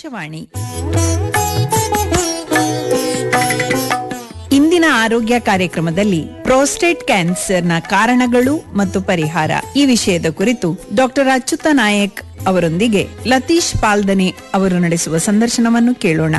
ಆಕಾಶವಾಣಿ ಇಂದಿನ ಆರೋಗ್ಯ ಕಾರ್ಯಕ್ರಮದಲ್ಲಿ ಪ್ರೋಸ್ಟೇಟ್ ಕ್ಯಾನ್ಸರ್ನ ಕಾರಣಗಳು ಮತ್ತು ಪರಿಹಾರ ಈ ವಿಷಯದ ಕುರಿತು ಡಾಕ್ಟರ್ ಅಚ್ಯುತ ನಾಯಕ್ ಅವರೊಂದಿಗೆ ಲತೀಶ್ ಪಾಲ್ದನೆ ಅವರು ನಡೆಸುವ ಸಂದರ್ಶನವನ್ನು ಕೇಳೋಣ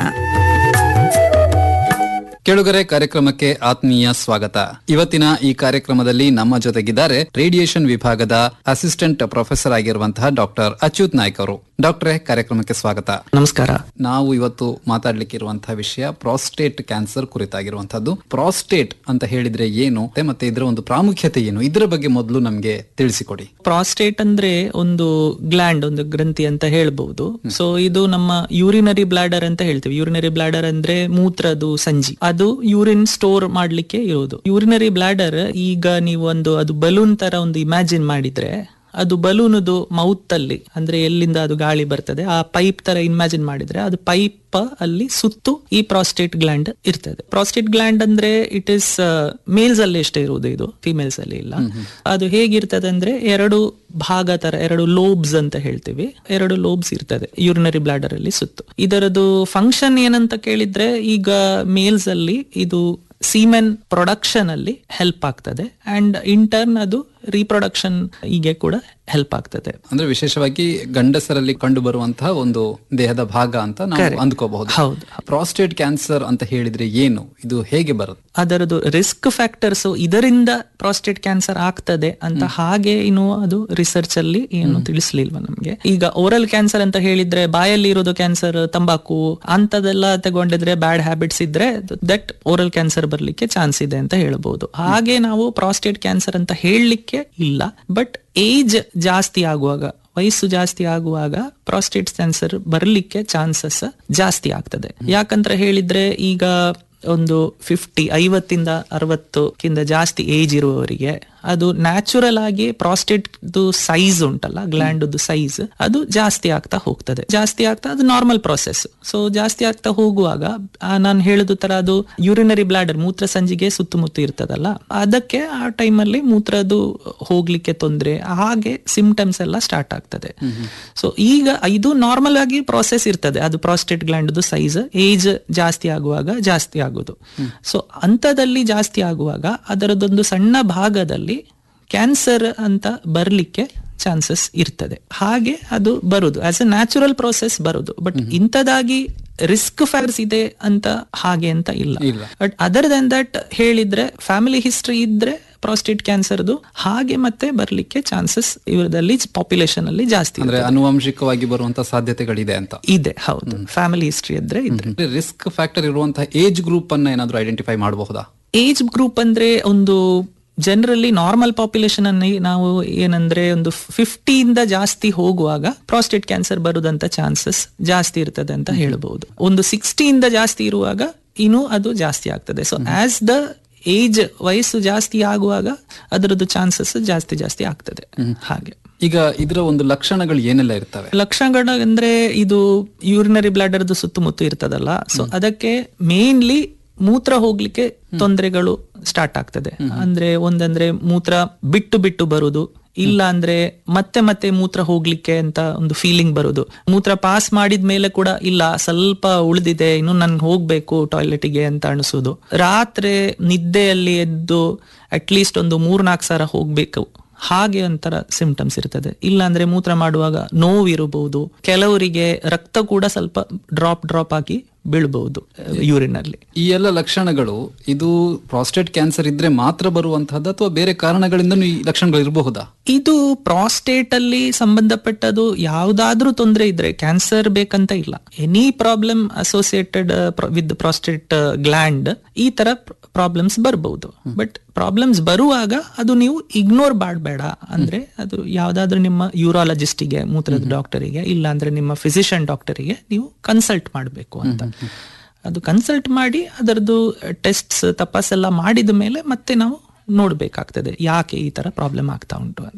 ಕೆಳುಗರೆ ಕಾರ್ಯಕ್ರಮಕ್ಕೆ ಆತ್ಮೀಯ ಸ್ವಾಗತ ಇವತ್ತಿನ ಈ ಕಾರ್ಯಕ್ರಮದಲ್ಲಿ ನಮ್ಮ ಜೊತೆಗಿದ್ದಾರೆ ರೇಡಿಯೇಷನ್ ವಿಭಾಗದ ಅಸಿಸ್ಟೆಂಟ್ ಪ್ರೊಫೆಸರ್ ಆಗಿರುವಂತಹ ಡಾಕ್ಟರ್ ಅಚ್ಯುತ್ ನಾಯ್ಕ್ ಅವರು ಡಾಕ್ಟ್ರೇ ಕಾರ್ಯಕ್ರಮಕ್ಕೆ ಸ್ವಾಗತ ನಮಸ್ಕಾರ ನಾವು ಇವತ್ತು ಮಾತಾಡ್ಲಿಕ್ಕೆ ಇರುವಂತಹ ವಿಷಯ ಪ್ರಾಸ್ಟೇಟ್ ಕ್ಯಾನ್ಸರ್ ಕುರಿತಾಗಿರುವಂತಹದ್ದು ಪ್ರಾಸ್ಟೇಟ್ ಅಂತ ಹೇಳಿದ್ರೆ ಏನು ಮತ್ತೆ ಇದರ ಒಂದು ಪ್ರಾಮುಖ್ಯತೆ ಏನು ಇದರ ಬಗ್ಗೆ ಮೊದಲು ನಮ್ಗೆ ತಿಳಿಸಿಕೊಡಿ ಪ್ರಾಸ್ಟೇಟ್ ಅಂದ್ರೆ ಒಂದು ಗ್ಲ್ಯಾಂಡ್ ಒಂದು ಗ್ರಂಥಿ ಅಂತ ಹೇಳ್ಬಹುದು ಸೊ ಇದು ನಮ್ಮ ಯೂರಿನರಿ ಬ್ಲಾಡರ್ ಅಂತ ಹೇಳ್ತೀವಿ ಯೂರಿನರಿ ಬ್ಲಾಡರ್ ಅಂದ್ರೆ ಮೂತ್ರದ ಸಂಜಿ ಅದು ಯೂರಿನ್ ಸ್ಟೋರ್ ಮಾಡ್ಲಿಕ್ಕೆ ಇರೋದು ಯೂರಿನರಿ ಬ್ಲಾಡರ್ ಈಗ ನೀವು ಒಂದು ಅದು ಬಲೂನ್ ತರ ಒಂದು ಇಮ್ಯಾಜಿನ್ ಮಾಡಿದ್ರೆ ಅದು ಬಲೂನದು ಮೌತ್ ಅಲ್ಲಿ ಅಂದ್ರೆ ಎಲ್ಲಿಂದ ಅದು ಗಾಳಿ ಬರ್ತದೆ ಆ ಪೈಪ್ ತರ ಇಮ್ಯಾಜಿನ್ ಮಾಡಿದ್ರೆ ಅದು ಪೈಪ್ ಅಲ್ಲಿ ಸುತ್ತು ಈ ಪ್ರಾಸ್ಟೇಟ್ ಗ್ಲ್ಯಾಂಡ್ ಇರ್ತದೆ ಪ್ರಾಸ್ಟೇಟ್ ಗ್ಲ್ಯಾಂಡ್ ಅಂದ್ರೆ ಇಟ್ ಇಸ್ ಮೇಲ್ಸ್ ಅಲ್ಲಿ ಎಷ್ಟೇ ಇರುವುದು ಇದು ಫಿಮೇಲ್ಸ್ ಅಲ್ಲಿ ಇಲ್ಲ ಅದು ಹೇಗಿರ್ತದೆ ಅಂದ್ರೆ ಎರಡು ಭಾಗ ತರ ಎರಡು ಲೋಬ್ಸ್ ಅಂತ ಹೇಳ್ತೀವಿ ಎರಡು ಲೋಬ್ಸ್ ಇರ್ತದೆ ಯೂರಿನರಿ ಬ್ಲಾಡರ್ ಅಲ್ಲಿ ಸುತ್ತು ಇದರದು ಫಂಕ್ಷನ್ ಏನಂತ ಕೇಳಿದ್ರೆ ಈಗ ಮೇಲ್ಸ್ ಅಲ್ಲಿ ಇದು ಸೀಮೆನ್ ಪ್ರೊಡಕ್ಷನ್ ಅಲ್ಲಿ ಹೆಲ್ಪ್ ಆಗ್ತದೆ ಅಂಡ್ ಇಂಟರ್ನ್ ಅದು ರೀಪ್ರೊಡಕ್ಷನ್ ಹೀಗೆ ಕೂಡ ಹೆಲ್ಪ್ ಆಗ್ತದೆ ಅಂದ್ರೆ ವಿಶೇಷವಾಗಿ ಗಂಡಸರಲ್ಲಿ ಕಂಡು ಬರುವಂತಹ ಒಂದು ದೇಹದ ಭಾಗ ಅಂತ ನಾವು ಅಂದ್ಕೋಬಹುದು ಹೌದು ಪ್ರಾಸ್ಟೇಟ್ ಕ್ಯಾನ್ಸರ್ ಅಂತ ಹೇಳಿದ್ರೆ ಏನು ಇದು ಹೇಗೆ ಬರುತ್ತೆ ಅದರದ್ದು ರಿಸ್ಕ್ ಫ್ಯಾಕ್ಟರ್ಸ್ ಇದರಿಂದ ಪ್ರಾಸ್ಟೇಟ್ ಕ್ಯಾನ್ಸರ್ ಆಗ್ತದೆ ಅಂತ ಹಾಗೆ ಇನ್ನು ಅದು ರಿಸರ್ಚ್ ಅಲ್ಲಿ ಏನು ತಿಳಿಸ್ಲಿಲ್ವ ನಮ್ಗೆ ಈಗ ಓರಲ್ ಕ್ಯಾನ್ಸರ್ ಅಂತ ಹೇಳಿದ್ರೆ ಬಾಯಲ್ಲಿ ಇರೋದು ಕ್ಯಾನ್ಸರ್ ತಂಬಾಕು ಅಂತದೆಲ್ಲ ತಗೊಂಡಿದ್ರೆ ಬ್ಯಾಡ್ ಹ್ಯಾಬಿಟ್ಸ್ ಇದ್ರೆ ದಟ್ ಓರಲ್ ಕ್ಯಾನ್ಸರ್ ಬರ್ಲಿಕ್ಕೆ ಚಾನ್ಸ್ ಇದೆ ಅಂತ ಹೇಳ್ಬಹುದು ಹಾಗೆ ನಾವು ಪ್ರಾಸ್ಟೇಟ್ ಕ್ಯಾನ್ಸರ್ ಅಂತ ಹೇಳಲಿಕ್ಕೆ ಇಲ್ಲ ಬಟ್ ಏಜ್ ಜಾಸ್ತಿ ಆಗುವಾಗ ವಯಸ್ಸು ಜಾಸ್ತಿ ಆಗುವಾಗ ಪ್ರಾಸ್ಟೇಟ್ ಕ್ಯಾನ್ಸರ್ ಬರ್ಲಿಕ್ಕೆ ಚಾನ್ಸಸ್ ಜಾಸ್ತಿ ಆಗ್ತದೆ ಯಾಕಂತ ಹೇಳಿದ್ರೆ ಈಗ ಒಂದು ಫಿಫ್ಟಿ ಐವತ್ತಿಂದ ಅರವತ್ತಕ್ಕಿಂತ ಜಾಸ್ತಿ ಏಜ್ ಇರುವವರಿಗೆ ಅದು ನ್ಯಾಚುರಲ್ ಆಗಿ ಪ್ರಾಸ್ಟೇಟ್ ಸೈಜ್ ಉಂಟಲ್ಲ ಗ್ಲ್ಯಾಂಡ್ ಸೈಜ್ ಅದು ಜಾಸ್ತಿ ಆಗ್ತಾ ಹೋಗ್ತದೆ ಜಾಸ್ತಿ ಆಗ್ತಾ ಅದು ನಾರ್ಮಲ್ ಪ್ರೊಸೆಸ್ ಸೊ ಜಾಸ್ತಿ ಆಗ್ತಾ ಹೋಗುವಾಗ ನಾನು ಹೇಳುದು ತರ ಅದು ಯೂರಿನರಿ ಬ್ಲಾಡರ್ ಮೂತ್ರ ಸಂಜಿಗೆ ಸುತ್ತಮುತ್ತ ಇರ್ತದಲ್ಲ ಅದಕ್ಕೆ ಆ ಟೈಮಲ್ಲಿ ಮೂತ್ರದು ಹೋಗ್ಲಿಕ್ಕೆ ತೊಂದ್ರೆ ಹಾಗೆ ಸಿಂಪ್ಟಮ್ಸ್ ಎಲ್ಲ ಸ್ಟಾರ್ಟ್ ಆಗ್ತದೆ ಸೊ ಈಗ ಇದು ನಾರ್ಮಲ್ ಆಗಿ ಪ್ರಾಸೆಸ್ ಇರ್ತದೆ ಅದು ಪ್ರಾಸ್ಟೇಟ್ ಗ್ಲ್ಯಾಂಡ್ ಸೈಜ್ ಏಜ್ ಜಾಸ್ತಿ ಆಗುವಾಗ ಜಾಸ್ತಿ ಆಗುದು ಸೊ ಅಂತದಲ್ಲಿ ಜಾಸ್ತಿ ಆಗುವಾಗ ಅದರದೊಂದು ಸಣ್ಣ ಭಾಗದಲ್ಲಿ ಕ್ಯಾನ್ಸರ್ ಅಂತ ಬರ್ಲಿಕ್ಕೆ ಚಾನ್ಸಸ್ ಇರ್ತದೆ ಹಾಗೆ ಅದು ಬರುದು ಆಸ್ ಎ ನ್ಯಾಚುರಲ್ ಪ್ರೋಸೆಸ್ ಬರುದು ಬಟ್ ಇಂಥದಾಗಿ ರಿಸ್ಕ್ ಫ್ಯಾಕ್ಟರ್ಸ್ ಇದೆ ಅಂತ ಹಾಗೆ ಅಂತ ಇಲ್ಲ ಇಲ್ಲ. ಬಟ್ ಅದರ್ ದನ್ ದಟ್ ಹೇಳಿದ್ರೆ ಫ್ಯಾಮಿಲಿ ಹಿಸ್ಟ್ರಿ ಇದ್ರೆ ಪ್ರಾಸ್ಟೇಟ್ ಕ್ಯಾನ್ಸರ್ದು ಹಾಗೆ ಮತ್ತೆ ಬರ್ಲಿಕ್ಕೆ ಚಾನ್ಸಸ್ ಇವರದಲ್ಲಿ ಪಾಪ್ಯುಲೇಷನ್ ಅಲ್ಲಿ ಜಾಸ್ತಿ ಅಂದ್ರೆ ಆನುವಂಶಿಕವಾಗಿ ಬರುವಂತಹ ಸಾಧ್ಯತೆಗಳಿದೆ ಅಂತ ಇದೆ ಹೌದು ಫ್ಯಾಮಿಲಿ ಹಿಸ್ಟ್ರಿ ಇದ್ರೆ ಇದ್ರೆ ರಿಸ್ಕ್ ಫ್ಯಾಕ್ಟರ್ ಇರುವಂತಹ ಏಜ್ ಗ್ರೂಪ್ ಅನ್ನ ಏನಾದ್ರೂ ಐಡೆಂಟಿಫೈ ಮಾಡಬಹುದಾ ಏಜ್ ಗ್ರೂಪ್ ಅಂದ್ರೆ ಒಂದು ಜನರಲಿ ನಾರ್ಮಲ್ ಪಾಪ್ಯುಲೇಷನ್ ಅನ್ನು ನಾವು ಏನಂದ್ರೆ ಒಂದು ಫಿಫ್ಟಿಯಿಂದ ಜಾಸ್ತಿ ಹೋಗುವಾಗ ಪ್ರಾಸ್ಟೇಟ್ ಕ್ಯಾನ್ಸರ್ ಬರುದಂತ ಚಾನ್ಸಸ್ ಜಾಸ್ತಿ ಇರ್ತದೆ ಅಂತ ಹೇಳ್ಬಹುದು ಒಂದು ಸಿಕ್ಸ್ಟಿಯಿಂದ ಜಾಸ್ತಿ ಇರುವಾಗ ಇನ್ನು ಅದು ಜಾಸ್ತಿ ಆಗ್ತದೆ ಸೊ ಆಸ್ ದ ಏಜ್ ವಯಸ್ಸು ಜಾಸ್ತಿ ಆಗುವಾಗ ಅದರದ್ದು ಚಾನ್ಸಸ್ ಜಾಸ್ತಿ ಜಾಸ್ತಿ ಆಗ್ತದೆ ಹಾಗೆ ಈಗ ಇದರ ಒಂದು ಲಕ್ಷಣಗಳು ಏನೆಲ್ಲ ಇರ್ತವೆ ಲಕ್ಷಣಗಳು ಅಂದ್ರೆ ಇದು ಯೂರಿನರಿ ಬ್ಲಾಡರ್ದು ಸುತ್ತಮುತ್ತ ಇರ್ತದಲ್ಲ ಸೊ ಅದಕ್ಕೆ ಮೇನ್ಲಿ ಮೂತ್ರ ಹೋಗ್ಲಿಕ್ಕೆ ತೊಂದರೆಗಳು ಸ್ಟಾರ್ಟ್ ಆಗ್ತದೆ ಅಂದ್ರೆ ಒಂದಂದ್ರೆ ಮೂತ್ರ ಬಿಟ್ಟು ಬಿಟ್ಟು ಬರುದು ಇಲ್ಲ ಅಂದ್ರೆ ಮತ್ತೆ ಮತ್ತೆ ಮೂತ್ರ ಹೋಗ್ಲಿಕ್ಕೆ ಅಂತ ಒಂದು ಫೀಲಿಂಗ್ ಬರುದು ಮೂತ್ರ ಪಾಸ್ ಮಾಡಿದ ಮೇಲೆ ಕೂಡ ಇಲ್ಲ ಸ್ವಲ್ಪ ಉಳಿದಿದೆ ಇನ್ನು ನನ್ಗೆ ಹೋಗ್ಬೇಕು ಟಾಯ್ಲೆಟ್ಗೆ ಅಂತ ಅನಿಸೋದು ರಾತ್ರಿ ನಿದ್ದೆಯಲ್ಲಿ ಎದ್ದು ಅಟ್ಲೀಸ್ಟ್ ಒಂದು ಮೂರ್ನಾಲ್ಕು ಸಲ ಹೋಗ್ಬೇಕು ಹಾಗೆ ಒಂಥರ ಸಿಂಪ್ಟಮ್ಸ್ ಇರ್ತದೆ ಇಲ್ಲ ಅಂದ್ರೆ ಮೂತ್ರ ಮಾಡುವಾಗ ನೋವು ಇರಬಹುದು ಕೆಲವರಿಗೆ ರಕ್ತ ಕೂಡ ಸ್ವಲ್ಪ ಡ್ರಾಪ್ ಡ್ರಾಪ್ ಆಗಿ ಬೀಳ್ಬಹುದು ಯೂರಿನ್ ಅಲ್ಲಿ ಈ ಎಲ್ಲ ಲಕ್ಷಣಗಳು ಇದು ಪ್ರಾಸ್ಟೇಟ್ ಕ್ಯಾನ್ಸರ್ ಇದ್ರೆ ಮಾತ್ರ ಬರುವಂತಹದ್ದು ಅಥವಾ ಬೇರೆ ಕಾರಣಗಳಿಂದ ಈ ಲಕ್ಷಣಗಳು ಇರಬಹುದಾ ಇದು ಪ್ರಾಸ್ಟೇಟ್ ಅಲ್ಲಿ ಸಂಬಂಧಪಟ್ಟದು ಯಾವ್ದಾದ್ರೂ ತೊಂದರೆ ಇದ್ರೆ ಕ್ಯಾನ್ಸರ್ ಬೇಕಂತ ಇಲ್ಲ any problem associated with prostate gland ಈ ತರ ಪ್ರಾಬ್ಲಮ್ಸ್ ಬರ್ಬಹುದು ಬಟ್ ಪ್ರಾಬ್ಲಮ್ಸ್ ಬರುವಾಗ ಅದು ನೀವು ಇಗ್ನೋರ್ ಮಾಡಬೇಡ ಅಂದ್ರೆ ಅದು ಯಾವ್ದಾದ್ರು ನಿಮ್ಮ ಯೂರಾಲಜಿಸ್ಟಿಗೆ ಮೂತ್ರದ ಡಾಕ್ಟರಿಗೆ ಇಲ್ಲ ಅಂದ್ರೆ ನಿಮ್ಮ ಫಿಸಿಷಿಯನ್ ಡಾಕ್ಟರಿಗೆ ನೀವು ಕನ್ಸಲ್ಟ್ ಮಾಡಬೇಕು ಅಂತ ಅದು ಕನ್ಸಲ್ಟ್ ಮಾಡಿ ಅದರದ್ದು ಟೆಸ್ಟ್ಸ್ ತಪಾಸೆಲ್ಲ ಮಾಡಿದ ಮೇಲೆ ಮತ್ತೆ ನಾವು ನೋಡ್ಬೇಕಾಗ್ತದೆ ಯಾಕೆ ಈ ತರ ಪ್ರಾಬ್ಲಮ್ ಆಗ್ತಾ ಉಂಟು ಅಂತ